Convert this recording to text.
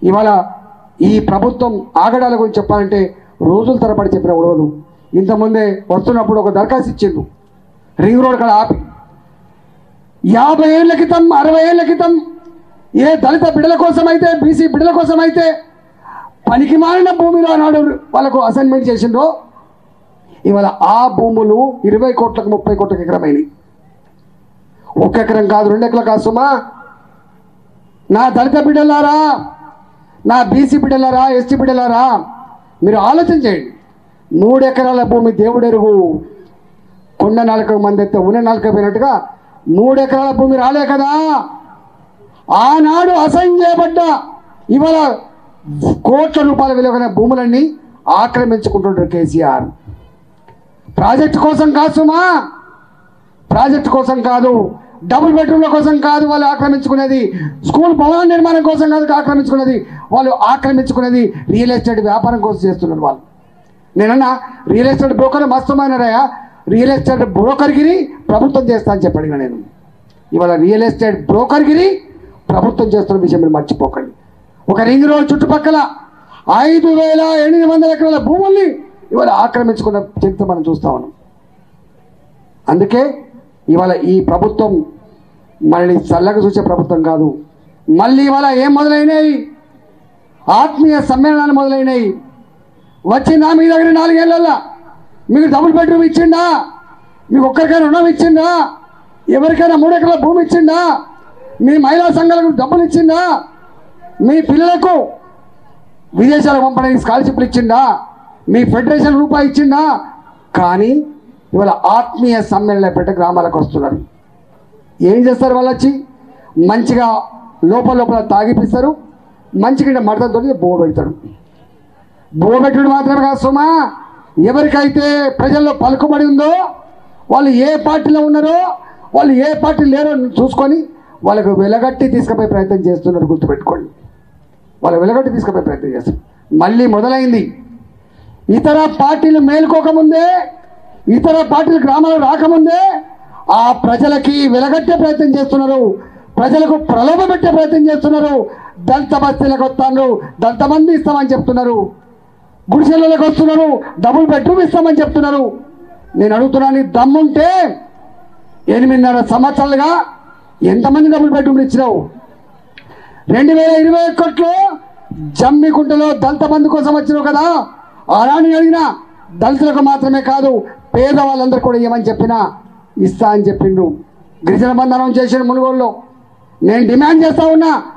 ఇవాళ ఈ ప్రభుత్వం ఆగడాల గురించి చెప్పాలంటే రోజుల తరబడి చెప్పిన ఉడవదు ఇంతకుముందే వస్తున్నప్పుడు ఒక దరఖాస్తు ఇచ్చిండు రింగ్ రోడ్ కాడ ఆపి యాభై ఏళ్ల క్రితం అరవై ఏళ్ల క్రితం ఏ దళిత బిడ్డల కోసం అయితే బీసీ బిడ్డల కోసం అయితే పనికి మారిన భూమిలో ఆనాడు వాళ్ళకు అసైన్మెంట్ చేసిండ్రో ఇవాళ ఆ భూములు ఇరవై కోట్లకు ముప్పై కోట్లకు ఎకరమైనవి ఒక ఎకరం కాదు రెండు ఎకరం కాదు సుమా నా దళిత బిడ్డలారా నా బీసీ బిడ్డలారా ఎస్టీ బిడ్డలారా మీరు ఆలోచన చేయండి మూడు ఎకరాల భూమి దేవుడెరుగు కొండ నాలుక మంది ఎత్తే ఉన్న నాలుక పోయినట్టుగా మూడు ఎకరాల భూమి రాలే కదా ఆనాడు అసైన్ చేయబడ్డ ఇవాళ కోట్ల రూపాయల విలువైన భూములన్నీ ఆక్రమించుకుంటుంటారు కేసీఆర్ ప్రాజెక్ట్ కోసం కాదు సుమా ప్రాజెక్ట్ కోసం కాదు డబుల్ బెడ్రూమ్ల కోసం కాదు వాళ్ళు ఆక్రమించుకునేది స్కూల్ భవన నిర్మాణం కోసం కాదు ఆక్రమించుకునేది వాళ్ళు ఆక్రమించుకునేది రియల్ ఎస్టేట్ వ్యాపారం కోసం చేస్తున్నారు వాళ్ళు నేనన్నా రియల్ ఎస్టేట్ బ్రోకర్ మస్తమైనరాయా రియల్ ఎస్టేట్ బ్రోకర్గిరి ప్రభుత్వం చేస్తా అని చెప్పాడు ఇక నేను ఇవాళ రియల్ ఎస్టేట్ బ్రోకర్గిరి ప్రభుత్వం చేస్తున్న విషయం మీరు మర్చిపోకండి ఒక రింగ్ రోడ్ చుట్టుపక్కల ఐదు వేల ఎనిమిది వందల ఎకరాల భూముల్ని ఇవాళ ఆక్రమించుకున్న చరిత్ర మనం చూస్తా ఉన్నాం అందుకే ఇవాళ ఈ ప్రభుత్వం మళ్ళీ చల్లగా చూసే ప్రభుత్వం కాదు మళ్ళీ ఇవాళ ఏం మొదలైనాయి ఆత్మీయ సమ్మేళనాలు మొదలైనాయి వచ్చిందా మీ దగ్గర నాలుగేళ్లలో మీకు డబుల్ బెడ్రూమ్ ఇచ్చిండా మీకు ఒక్కరికైనా రుణం ఇచ్చిందా ఎవరికైనా మూడు ఎకరాల భూమి ఇచ్చిందా మీ మహిళా సంఘాలకు డబ్బులు ఇచ్చిందా మీ పిల్లలకు విదేశాలకు పంపడానికి స్కాలర్షిప్లు ఇచ్చిందా మీ ఫెడరేషన్ రూపాయి ఇచ్చిందా కానీ ఇవాళ ఆత్మీయ సమ్మేళన పెట్ట గ్రామాలకు వస్తున్నారు ఏం చేస్తారు వాళ్ళు వచ్చి మంచిగా లోపల లోపల తాగిపిస్తారు మంచిగా మడతతో బో పెడతాడు బో పెట్టుడు మాత్రమే కాదు సుమా ఎవరికైతే ప్రజల్లో పలుకుబడి ఉందో వాళ్ళు ఏ పార్టీలో ఉన్నారో వాళ్ళు ఏ పార్టీ లేరో చూసుకొని వాళ్ళకు వెలగట్టి తీసుకుపోయే ప్రయత్నం చేస్తున్నారు గుర్తుపెట్టుకోండి వాళ్ళు వెలగట్టి తీసుకుపోయే ప్రయత్నం చేస్తారు మళ్ళీ మొదలైంది ఇతర పార్టీలు మేల్కోకముందే ఇతర పార్టీలు గ్రామాలు రాకముందే ఆ ప్రజలకి వెలగట్టే ప్రయత్నం చేస్తున్నారు ప్రజలకు ప్రలోభ పెట్టే ప్రయత్నం చేస్తున్నారు దళిత బస్తీలకు వస్తాను దళిత మంది ఇస్తామని చెప్తున్నారు గుడిసెలకు వస్తున్నారు డబుల్ బెడ్రూమ్ ఇస్తామని చెప్తున్నారు నేను అడుగుతున్నాను నీ దమ్ముంటే ఎనిమిదిన్నర సంవత్సరాలుగా ఎంతమంది డబుల్ బెడ్రూమ్లు ఇచ్చినావు రెండు వేల ఇరవై ఒకటిలో జమ్మికుంటలో దళిత బంధు కోసం వచ్చినావు కదా ఆనాడు అడిగిన దళితులకు మాత్రమే కాదు పేదవాళ్ళందరూ కూడా ఇవ్వమని చెప్పినా ఇస్తా అని చెప్పిండ్రు గిరిజన బంధనం చేసిన మునుగోలులో నేను డిమాండ్ చేస్తా ఉన్నా